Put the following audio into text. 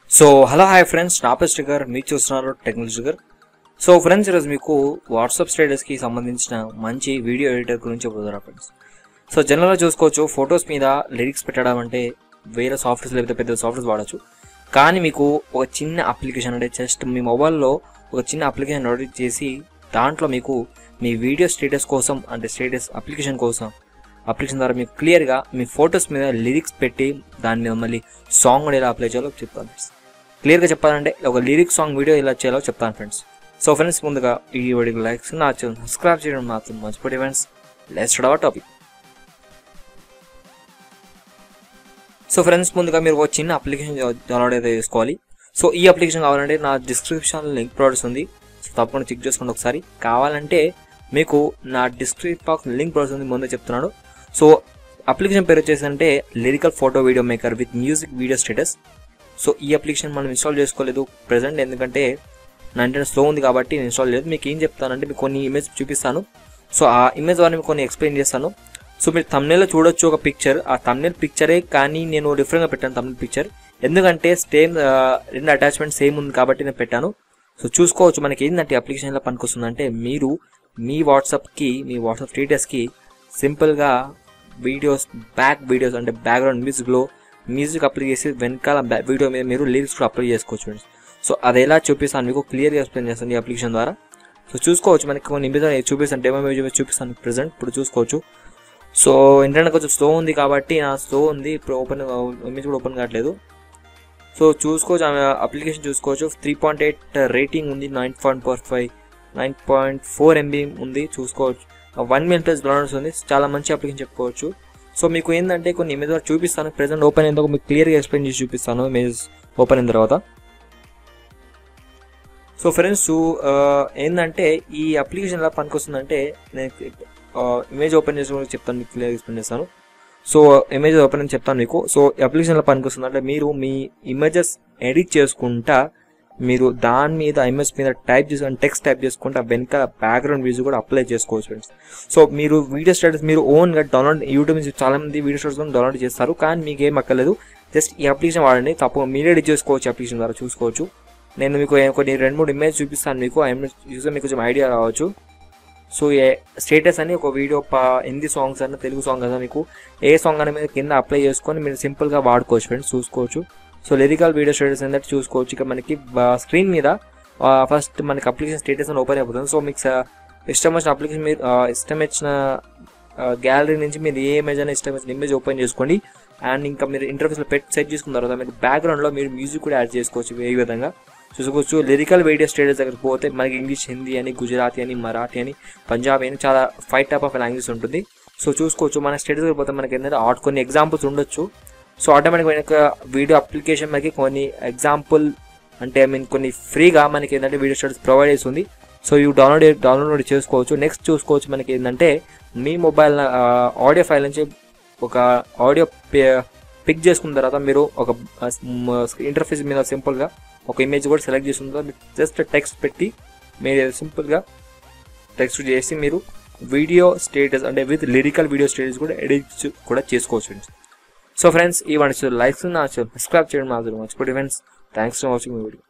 so hello hi friends నా పేరు శ్రీగర్ మీరు చూస్తున్నారు టెక్నాలజీ శ్రీగర్ సో ఫ్రెండ్స్ ఈరోజు మీకు వాట్సాప్ స్టేటస్కి సంబంధించిన మంచి వీడియో ఎడిటర్ గురించి చెబుతున్నా ఫ్రెండ్స్ సో జనరల్గా చూసుకోవచ్చు ఫొటోస్ మీద లిరిక్స్ పెట్టడం అంటే వేరే సాఫ్ట్వేర్స్ లేకపోతే పెద్ద సాఫ్ట్వేర్స్ వాడచ్చు కానీ మీకు ఒక చిన్న అప్లికేషన్ అంటే జస్ట్ మీ మొబైల్లో ఒక చిన్న అప్లికేషన్ డౌన్లోడ్ చేసి దాంట్లో మీకు మీ వీడియో స్టేటస్ కోసం అంటే స్టేటస్ అప్లికేషన్ కోసం అప్లికేషన్ ద్వారా మీకు క్లియర్గా మీ ఫొటోస్ మీద లిరిక్స్ పెట్టి దాని మీద మళ్ళీ సాంగ్ కూడా ఎలా అప్లై చేయాలో చెప్తాను ఫ్రెండ్స్ క్లియర్గా చెప్పాలంటే ఒక లిరిక్ సాంగ్ వీడియో ఎలా చేయాలో చెప్తాను ఫ్రెండ్స్ సో ఫ్రెండ్స్ ముందుగా ఈ వీడియోకి లైక్స్ నా ఛానల్ సబ్స్క్రైబ్ చేయడం మాత్రం మర్చిపోయి friends let's our topic so friends ముందుగా మీరు ఒక చిన్న అప్లికేషన్ డౌన్లోడ్ అయితే చేసుకోవాలి సో ఈ అప్లికేషన్ కావాలంటే నా డిస్క్రిప్షన్ లింక్ ప్రొడక్ట్స్ ఉంది సో తప్పకుండా చెక్ చేసుకోండి ఒకసారి కావాలంటే మీకు నా డిస్క్రిప్ బాక్స్ లింక్ ప్రొడక్ట్స్ ఉంది ముందే చెప్తున్నాను సో అప్లికేషన్ పేరు వచ్చేసి అంటే lyrical photo video maker with music video status so ఈ అప్లికేషన్ మనం ఇన్స్టాల్ చేసుకోలేదు ప్రజెంట్ ఎందుకంటే నా ఇంటర్నెట్ స్లో ఉంది కాబట్టి నేను ఇన్స్టాల్ లేదు మీకు ఏం చెప్తానంటే మీకు కొన్ని ఇమేజ్ చూపిస్తాను సో ఆ ఇమేజ్ ద్వారా మీకు కొన్ని ఎక్స్ప్లెయిన్ చేస్తాను సో మీరు తమ్నేలో చూడొచ్చు ఒక పిక్చర్ ఆ తమ్నేల్ పిక్చరే కానీ నేను డిఫరెంట్గా పెట్టాను తమ్నేల్ పిక్చర్ ఎందుకంటే సేమ్ రెండు అటాచ్మెంట్ సేమ్ ఉంది కాబట్టి నేను పెట్టాను సో చూసుకోవచ్చు మనకి ఏంటంటే అప్లికేషన్ ఎలా పనికొస్తుందంటే మీరు మీ వాట్సాప్కి మీ వాట్సాప్ స్టేటస్కి సింపుల్గా వీడియోస్ బ్యాక్ వీడియోస్ అంటే బ్యాక్గ్రౌండ్ మ్యూజిక్లో మ్యూజిక్ అప్లై చేసి వెనకాల వీడియో మీద మీరు లిరిక్స్ కూడా అప్లై చేసుకోవచ్చు ఫ్రెండ్స్ సో అది ఎలా చూపిస్తాను మీకు క్లియర్గా ఎక్స్ప్లెయిన్ చేస్తాను ఈ అప్లికేషన్ ద్వారా సో చూసుకోవచ్చు మనకి కొన్ని ఇమేజ్ చూపిస్తాను డెమో ఇమేజ్ చూపిస్తాను ప్రెసెంట్ ఇప్పుడు చూసుకోవచ్చు సో ఇంటర్నెట్ కొంచెం స్లో ఉంది కాబట్టి నా స్లో ఉంది ఇప్పుడు ఓపెన్ ఇమేజ్ కూడా ఓపెన్ కావట్లేదు సో చూసుకోవచ్చు అప్లికేషన్ చూసుకోవచ్చు త్రీ పాయింట్ ఎయిట్ రేటింగ్ ఉంది nine point four five nine point four MB ఉంది చూసుకోవచ్చు వన్ మిలియన్ ప్లస్ డౌన్లోడ్స్ ఉంది చాలా మంచి అప్లికేషన్ చెప్పుకోవచ్చు సో మీకు ఏంటంటే కొన్ని ఇమేజ్ ద్వారా చూపిస్తాను ప్రెసెంట్ ఓపెన్ అయిందో మీకు క్లియర్గా ఎక్స్ప్లెయిన్ చేసి చూపిస్తాను ఇమేజ్ ఓపెన్ అయిన తర్వాత సో ఫ్రెండ్స్ ఏంటంటే ఈ అప్లికేషన్ ఎలా పనికొస్తుందంటే నేను ఇమేజ్ ఓపెన్ చేసి చెప్తాను మీకు క్లియర్ ఎక్స్ప్లెయిన్ చేస్తాను సో ఇమేజ్ ఓపెన్ అని చెప్తాను మీకు సో అప్లికేషన్ ఎలా పనికొస్తుంది అంటే మీరు మీ ఇమేజెస్ ఎడిట్ చేసుకుంటా మీరు దాని మీద ఇమేజ్ మీద టైప్ చేసుకుని టెక్స్ట్ టైప్ చేసుకుంటా వెనక బ్యాక్గ్రౌండ్ వ్యూస్ కూడా అప్లై చేసుకోవచ్చు ఫ్రెండ్స్ సో మీరు వీడియో స్టేటస్ మీరు ఓన్గా డౌన్లోడ్ యూట్యూబ్ నుంచి చాలా మంది వీడియో స్టేటస్ డౌన్లోడ్ చేస్తారు కానీ మీకు ఏం అక్కర్లేదు జస్ట్ ఈ అప్లికేషన్ వాడండి తప్ప మీరే ఎడిట్ చేసుకోవచ్చు అప్లికేషన్ ద్వారా చూసుకోవచ్చు నేను మీకు కొన్ని రెండు మూడు ఇమేజ్ చూపిస్తాను మీకు ఆ ఇమేజ్ చూస్తే మీకు కొంచెం ఐడియా రావచ్చు సో ఏ స్టేటస్ అని ఒక వీడియో హిందీ సాంగ్స్ అన్న తెలుగు సాంగ్ అన్న మీకు ఏ సాంగ్ అనే మీద కింద అప్లై చేసుకొని మీరు సింపుల్గా వాడుకోవచ్చు ఫ్రెండ్స్ చూసుకోవచ్చు సో లిరికల్ వీడియో స్టేటస్ ఏంటంటే చూసుకోవచ్చు ఇక మనకి స్క్రీన్ మీద ఫస్ట్ మనకి అప్లికేషన్ స్టేటస్ అని ఓపెన్ అయిపోతుంది సో మీకు ఇష్టం వచ్చిన అప్లికేషన్ మీరు ఇష్టం వచ్చిన గ్యాలరీ నుంచి మీరు ఏ ఇమేజ్ అయినా ఇష్టం వచ్చిన ఇమేజ్ ఓపెన్ చేసుకోండి అండ్ ఇంకా మీరు ఇంటర్ఫేస్లో పెట్టి సెట్ చేసుకున్న తర్వాత మీరు బ్యాక్గ్రౌండ్లో మీరు మ్యూజిక్ కూడా యాడ్ చేసుకోవచ్చు ఏ విధంగా చూసుకోవచ్చు లిరికల్ వీడియో స్టేటస్ దగ్గర పోతే మనకి ఇంగ్లీష్ హిందీ అని గుజరాతీ అని మరాఠీ అని పంజాబీ అని చాలా ఫైవ్ టైప్ ఆఫ్ లాంగ్వేజ్ ఉంటుంది సో చూసుకోవచ్చు మన స్టేటస్ దగ్గర పోతే మనకి ఏంటంటే ఆట్ కొన్ని ఎగ్జాంపుల్స్ ఉండొచ్చు సో ఆటోమేటిక్ మనకి వీడియో అప్లికేషన్ మనకి కొన్ని ఎగ్జాంపుల్ అంటే ఐ మీన్ కొన్ని ఫ్రీగా మనకి ఏంటంటే వీడియో స్టేటస్ ప్రొవైడ్ చేస్తుంది సో ఇవి డౌన్లోడ్ డౌన్లోడ్ చేసుకోవచ్చు నెక్స్ట్ చూసుకోవచ్చు మనకి ఏంటంటే మీ మొబైల్ ఆడియో ఫైల్ నుంచి ఒక ఆడియో పిక్ చేసుకున్న తర్వాత మీరు ఒక ఇంటర్ఫేస్ మీద సింపుల్గా ఒక ఇమేజ్ కూడా సెలెక్ట్ చేసుకున్న తర్వాత జస్ట్ టెక్స్ట్ పెట్టి మీరు సింపుల్గా టెక్స్ట్ చేసి మీరు వీడియో స్టేటస్ అంటే విత్ లిరికల్ వీడియో స్టేటస్ కూడా ఎడిట్ కూడా చేసుకోవచ్చు ఫ్రెండ్స్ సో ఫ్రెండ్స్ ఈ వన్ లైక్స్ నా సబ్స్క్రైబ్ చేయడం మాత్రం మర్చిపోయి ఫ్రెండ్స్ థ్యాంక్స్ ఫర్ వాచింగ్ మీ వీడియో